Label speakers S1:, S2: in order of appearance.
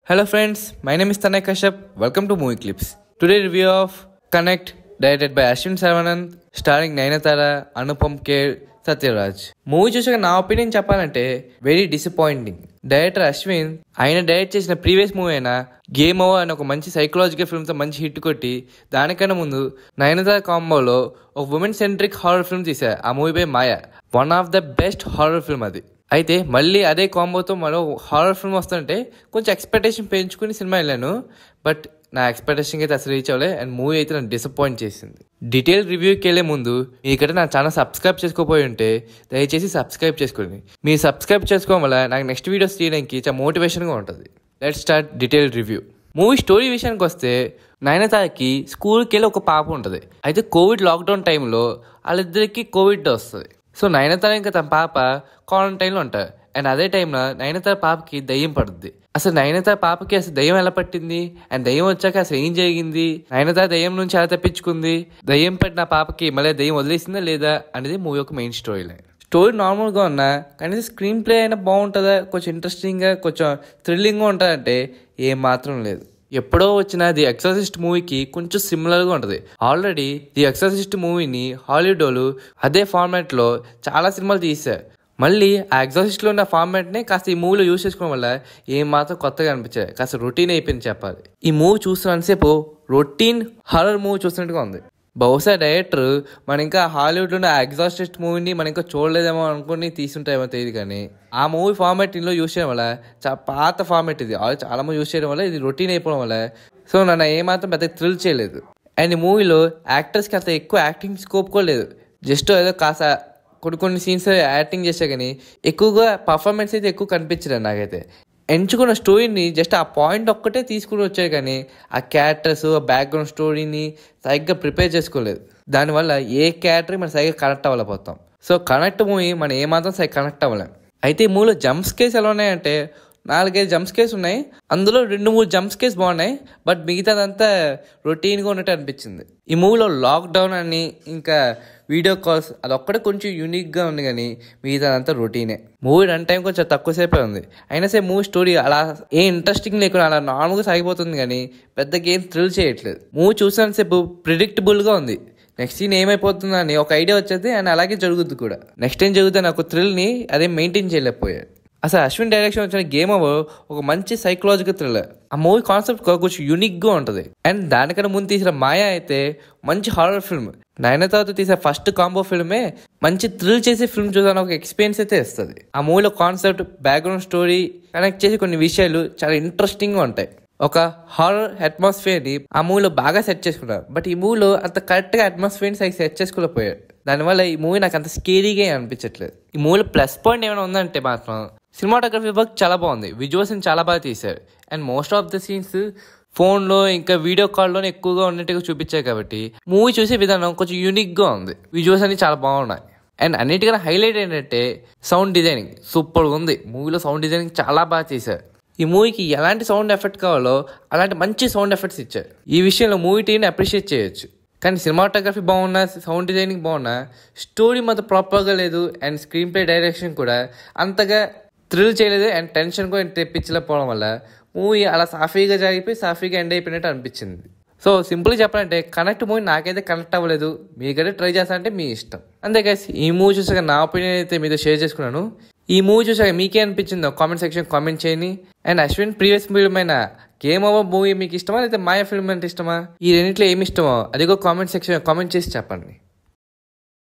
S1: Hello friends, my name is Tanay Kashyap. Welcome to Movie Clips. Today review of Connect, directed by Ashwin Saravanan, starring Nainatara, Anupam Kher, Sathyaraj movie చూసాక నా opinion చెప్పాలంటే very disappointing director Ashwin ఆయన direct చేసిన previous movie అయినా game over అని ఒక మంచి psychological ఫిల్మ్తో మంచి హిట్ కొట్టి దానికన్నా ముందు నయనతార కాంబోలో ఒక ఉమెన్ సెంట్రిక్ హారర్ ఫిల్మ్ తీశారు ఆ మూవీ పై Maya one of the best horror film అది అయితే మళ్ళీ అదే కాంబోతో మరో హారర్ ఫిల్మ్ వస్తుంటే కొంచెం ఎక్స్పెక్టేషన్ పెంచుకుని సినిమా వెళ్ళాను బట్ నా ఎక్స్పెక్టేషన్కి అయితే అసలు రీచ్ అవ్వలే అండ్ మూవీ అయితే నన్ను డిసప్పాయింట్ చేసింది డీటెయిల్ రివ్యూకి వెళ్ళే ముందు మీకంటే నా ఛానల్ సబ్స్క్రైబ్ చేసుకోపోయి ఉంటే దయచేసి సబ్స్క్రైబ్ చేసుకోండి మీరు సబ్స్క్రైబ్ చేసుకోవడం వల్ల నాకు నెక్స్ట్ వీడియోస్ తీయడానికి చాలా మోటివేషన్గా ఉంటుంది let start detail review movie story విషయానికి వస్తే నయనతారకి స్కూల్కి వెళ్ళి ఒక పాప ఉంటుంది అయితే కోవిడ్ లాక్డౌన్ టైంలో వాళ్ళిద్దరికి కోవిడ్ వస్తుంది సో నయనతార ఇంకా తన పాప క్వారంటైన్లో ఉంటారు అండ్ అదే టైంలో నయనతార పాపకి దయ్యం పడుద్ది అసలు నయనతార పాపకి అసలు దయ్యం ఎలా పట్టింది అండ్ దయ్యం వచ్చాక అసలు ఏం జరిగింది నయనతార దయ్యం నుంచి ఎలా తప్పించుకుంది దయ్యం పట్టిన పాపకి మళ్ళీ దయ్యం వదిలేసిందా లేదా అనేది మూవీ యొక్క మెయిన్ స్టోరీ లైన్ స్టోరీ నార్మల్గా ఉన్నా కానీ స్క్రీన్ ప్లే అయినా బాగుంటుందా కొంచెం ఇంట్రెస్టింగ్గా కొంచెం థ్రిల్లింగ్గా ఉంటుందంటే ఏం మాత్రం లేదు ఎప్పుడో వచ్చిన ది ఎక్సర్సిస్ట్ మూవీకి కొంచెం సిమిలర్గా ఉంటుంది ఆల్రెడీ ది ఎక్సర్సిస్ట్ మూవీని హాలీవుడ్ వాళ్ళు అదే ఫార్మాట్లో చాలా సినిమాలు తీశారు మళ్ళీ ఆ ఎగ్జాసిస్ట్లో ఉన్న ఫార్మాట్నే కాస్త ఈ మూవీలో యూస్ చేసుకోవడం వల్ల ఏం మాత్రం కొత్తగా అనిపించాయి కాస్త రొటీన్ అయిపోయింది చెప్పాలి ఈ మూవీ చూస్తున్నంతసేపు రొటీన్ హారర్ మూవీ చూస్తున్నట్టుగా ఉంది బహుశా డైరెక్టర్ మన ఇంకా హాలీవుడ్ ఉన్న ఎగ్జాస్టిస్ట్ మూవీని మనం ఇంకా చూడలేదేమో అనుకుని తీసుంటామో తెలియదు కానీ ఆ మూవీ ఫార్మాట్ ఇందులో యూస్ చేయడం వల్ల చాలా పాత ఫార్మాట్ ఇది ఆల్రెడీ చాలా మంది యూస్ చేయడం వల్ల ఇది రొటీన్ అయిపోవడం వల్ల సో నన్ను ఏమాత్రం పెద్ద థ్రిల్ చేయలేదు అండ్ ఈ మూవీలో యాక్టర్స్కి అంత ఎక్కువ యాక్టింగ్ స్కోప్ కూడా లేదు జస్ట్ ఏదో కాస్త కొన్ని కొన్ని సీన్స్ యాక్టింగ్ చేసా కానీ ఎక్కువగా పర్ఫార్మెన్స్ అయితే ఎక్కువ కనిపించలేదు నాకైతే ఎంచుకున్న స్టోరీని జస్ట్ ఆ పాయింట్ ఒక్కటే తీసుకుని వచ్చాయి కానీ ఆ క్యారెక్టర్స్ ఆ బ్యాక్గ్రౌండ్ స్టోరీని సరిగ్గా ప్రిపేర్ చేసుకోలేదు దానివల్ల ఏ క్యారెక్టర్ మనం సరిగ్గా కనెక్ట్ అవ్వలేకపోతాం సో కనెక్ట్ మూవీ మనం ఏమాత్రం సరిగ్గా కనెక్ట్ అవ్వలేం అయితే ఈ మూవీలో జంప్స్ కేస్ ఎలా ఉన్నాయంటే నాలుగైదు జంప్స్ కేస్ ఉన్నాయి అందులో రెండు మూడు జంప్స్ కేస్ బాగున్నాయి బట్ మిగతాదంతా రొటీన్గా ఉన్నట్టు అనిపించింది ఈ మూవీలో లాక్డౌన్ అని ఇంకా వీడియో కాల్స్ అదొక్కడే కొంచెం యూనిక్గా ఉంది కానీ మిగతాదంతా రొటీనే మూవీ రన్ టైం కొంచెం తక్కువసేపే ఉంది అయినా సరే మూవీ స్టోరీ అలా ఏ ఇంట్రెస్టింగ్ లేకుండా అలా నార్మల్గా సాగిపోతుంది కానీ పెద్ద గేమ్ థ్రిల్ చేయట్లేదు మూవీ చూసినంతసేపు ప్రిడిక్టబుల్గా ఉంది నెక్స్ట్ సీన్ ఏమైపోతుందని ఒక ఐడియా వచ్చేది అండ్ అలాగే జరుగుద్ది కూడా నెక్స్ట్ ఏం జరుగుతుంది నాకు థ్రిల్ని అదే మెయింటైన్ చేయలేకపోయాడు అసలు అశ్విన్ డైరెక్షన్ వచ్చిన గేమ్ ఓవర్ ఒక మంచి సైకలాజికల్ థ్రిల్లర్ ఆ మూవీ కాన్సెప్ట్ కొంచెం యూనిక్గా ఉంటుంది అండ్ దానికన్నా ముందు తీసిన మాయా అయితే మంచి హారర్ ఫిల్మ్ నయనతారతో తీసిన ఫస్ట్ కాంబో ఫిల్మే మంచి థ్రిల్ చేసే ఫిల్మ్ చూసాను ఒక ఎక్స్పీరియన్స్ అయితే ఇస్తుంది ఆ మూవీలో కాన్సెప్ట్ బ్యాక్గ్రౌండ్ స్టోరీ కనెక్ట్ చేసి కొన్ని విషయాలు చాలా ఇంట్రెస్టింగ్గా ఉంటాయి ఒక హారర్ అట్మాస్ఫియర్ ని ఆ మూవీలో బాగా సెట్ చేసుకున్నారు బట్ ఈ మూవీలో అంత కరెక్ట్ గా అట్మాస్ఫియర్ ని సెట్ చేసుకోలేకపోయాడు దానివల్ల ఈ మూవీ నాకు అంత స్కేరీగా అనిపించట్లేదు ఈ మూవీలో ప్లస్ పాయింట్ ఏమైనా ఉందంటే మాత్రం సినిమాటోగ్రఫీ వర్క్ చాలా బాగుంది విజువల్స్ చాలా బాగా తీశారు and most of the scenes ఫోన్లో ఇంకా వీడియో కాల్లోనే ఎక్కువగా ఉన్నట్టుగా చూపించాయి కాబట్టి మూవీ చూసే విధానం కొంచెం యూనిక్గా ఉంది విజువల్స్ అన్ని చాలా బాగున్నాయి అండ్ అన్నిటికన్నా హైలైట్ ఏంటంటే సౌండ్ డిజైనింగ్ సూపర్గా ఉంది మూవీలో సౌండ్ డిజైనింగ్ చాలా బాగా చేశారు ఈ మూవీకి ఎలాంటి సౌండ్ ఎఫెక్ట్ కావాలో అలాంటి మంచి సౌండ్ ఎఫెక్ట్స్ ఇచ్చారు ఈ విషయంలో మూవీ టీని అప్రిషియేట్ చేయొచ్చు కానీ సినిమాటోగ్రఫీ బాగున్నా సౌండ్ డిజైనింగ్ బాగున్నా స్టోరీ మాత్రం ప్రాపర్గా లేదు అండ్ స్క్రీన్ ప్లే డైరెక్షన్ కూడా అంతగా థ్రిల్ చేయలేదు అండ్ టెన్షన్ కూడా తెప్పించలేకపోవడం వల్ల మూవీ అలా సాఫీగా జరిగిపోయి సాఫీగా ఎండ్ అయిపోయినట్టు అనిపించింది సో సింపుల్గా చెప్పాలంటే కనెక్ట్ మూవీ నాకైతే కనెక్ట్ అవ్వలేదు మీకైతే ట్రై చేస్తానంటే మీ ఇష్టం అంతే గైస్ ఈ మూవీ చూసాక నా ఒపీనియన్ అయితే మీతో షేర్ చేసుకున్నాను ఈ మూవీ చూసాక మీకే అనిపించిందో కామెంట్ సెక్షన్ కామెంట్ చేయండి అండ్ అశ్విన్ ప్రీవియస్ ఫిల్మ్ అయిన గేమ్ ఓవర్ మూవీ మీకు ఇష్టమా లేదా మాయా ఫిల్మ్ అంటే ఇష్టమా ఈ రెండింటిలో ఏమి ఇష్టమో అది కూడా కామెంట్ సెక్షన్ కామెంట్ చేసి చెప్పండి